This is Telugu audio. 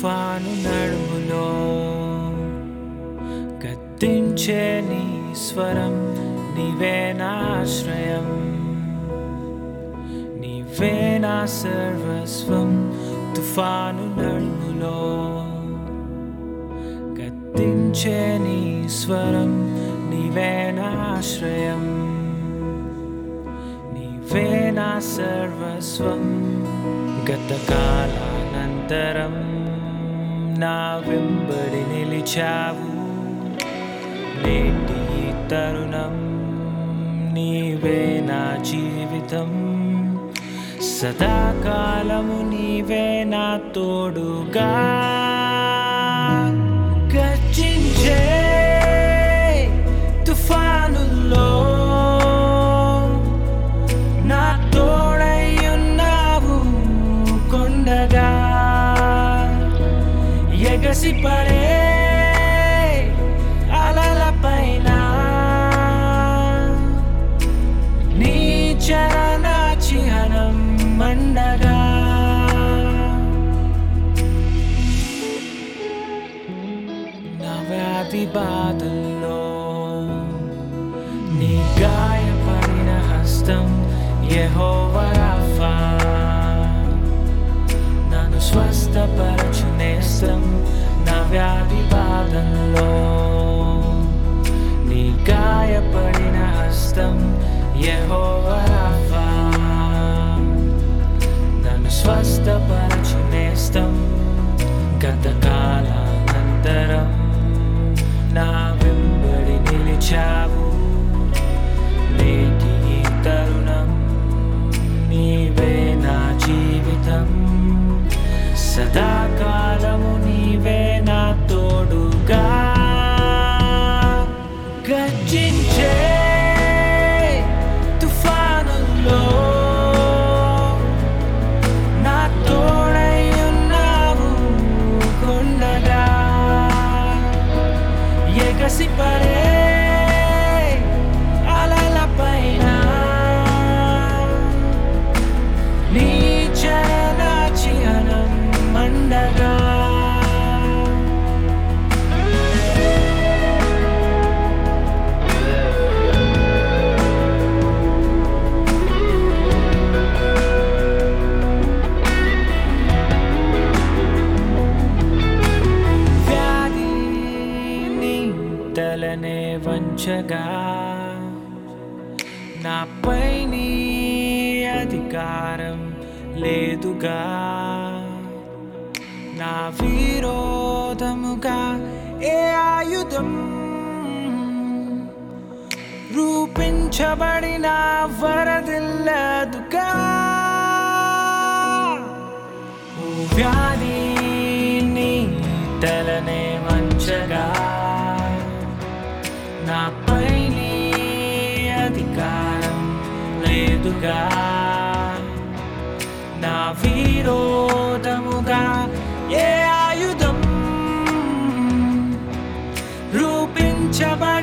తుఫాను నడుములో గద్దించే నీ స్వరం నీవే నా ఆశ్రయం నీవే నా సర్వస్వం తుఫాను నడుములో గద్దించే నీ స్వరం నీవే నా ఆశ్రయం నీవే నా సర్వస్వం గతకాలానంతరం నా వెంబడి నిలిచావు నేటి ఈ తరుణం నీవే నా జీవితం సదాకాలము నీవే నా తోడుగా గర్జించే తుఫానుల్లో నా తోడయ్యున్నావు కొండగా ఎగసి పడే అలల పైన నీ చరణ చిహ్నం మండగా నా వ్యాధి బాధల్లో నీ గాయపడిన హస్తం యెహోవారాఫా నన్ను స్వస్థపరచు నేస్తం నా వ్యాధి బాధల్లో నీ గాయపడిన హస్తం యెహోవారాఫా నన్ను స్వస్థపరచు నేస్తం గతకాలానంతరం నా వెంబడి నిలిచావు నేటి ఈ తరుణం నీవే నా జీవితం సదాకాలము నీవే నా తోడుగా గర్జించే తుఫానుల్లో నా తోడై ఉన్నావు కొండగా ఎగసి పడే అలల పైన నీ చరణ చిహ్నం మండగా వ్యాధి నీ తలనే వంచగా నాపై నీ అధికారం లేదుగా నా విరోధముగా ఏ ఆయుధం రూపించబడిన వరదిల్లదుగా ఓ వ్యాధి నీ తలనే వంచగా నాపై నీ అధికారం లేదుగా నా విరోధముగా ఏ ఆయుధం రూపించబడి